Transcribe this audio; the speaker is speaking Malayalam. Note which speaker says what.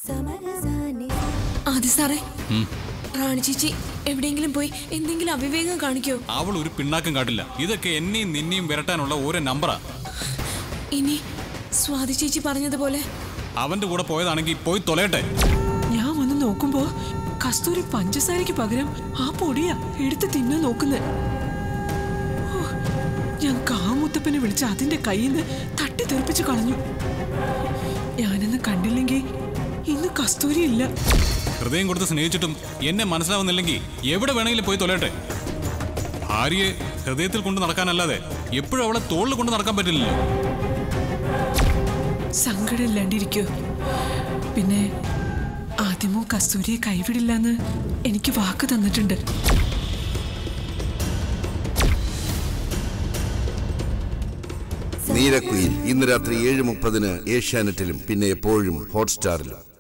Speaker 1: ആദ്യ സാറേ റാണി ചേച്ചി എവിടെയെങ്കിലും പോയി എന്തെങ്കിലും അവിവേകം കാണിക്കോ
Speaker 2: അവൾ ഒരു പിണ്ണാക്കം കാട്ടില്ല ഇതൊക്കെ എന്നെയും നിന്നെയും വിരട്ടാനുള്ള ഓരോ നമ്പറാ
Speaker 1: ഇനി സ്വാതി ചേച്ചി പറഞ്ഞതുപോലെ
Speaker 2: അവന്റെ കൂടെ പോയതാണെങ്കിൽ പോയി തൊലയട്ടെ
Speaker 3: ഞാൻ വന്ന് നോക്കുമ്പോ കസ്തൂരി പഞ്ചസാരയ്ക്ക് പകരം ആ പൊടിയാ എടുത്ത് തിന്നാൻ നോക്കുന്നത് ഞാൻ കാമുത്തപ്പനെ വിളിച്ച് അതിന്റെ കയ്യിൽ നിന്ന് തട്ടി തെറിപ്പിച്ച് കളഞ്ഞു ഞാനെന്ന് കണ്ടില്ലെങ്കിൽ ഇന്ന് കസ്തൂരി ഇല്ല
Speaker 2: ഹൃദയം കൊടുത്ത് സ്നേഹിച്ചിട്ടും എന്നെ മനസ്സിലാവുന്നില്ലെങ്കിൽ എവിടെ വേണമെങ്കിലും പോയി തൊലയട്ടെ ഭാര്യയെ ഹൃദയത്തിൽ കൊണ്ട് നടക്കാനല്ലാതെ എപ്പോഴും അവളെ തോളിൽ കൊണ്ട് നടക്കാൻ പറ്റില്ലല്ലോ
Speaker 3: സങ്കടം ഇല്ലാണ്ടിരിക്കോ പിന്നെ ആദ്യമോ കസ്തൂരിയെ കൈവിടില്ലെന്ന് എനിക്ക് വാക്ക് തന്നിട്ടുണ്ട്
Speaker 4: നീരക്കുയിൽ ഇന്ന് രാത്രി ഏഴ് മുപ്പതിന് ഏഷ്യാനെറ്റിലും പിന്നെ എപ്പോഴും ഹോട്ട്സ്റ്റാറിലും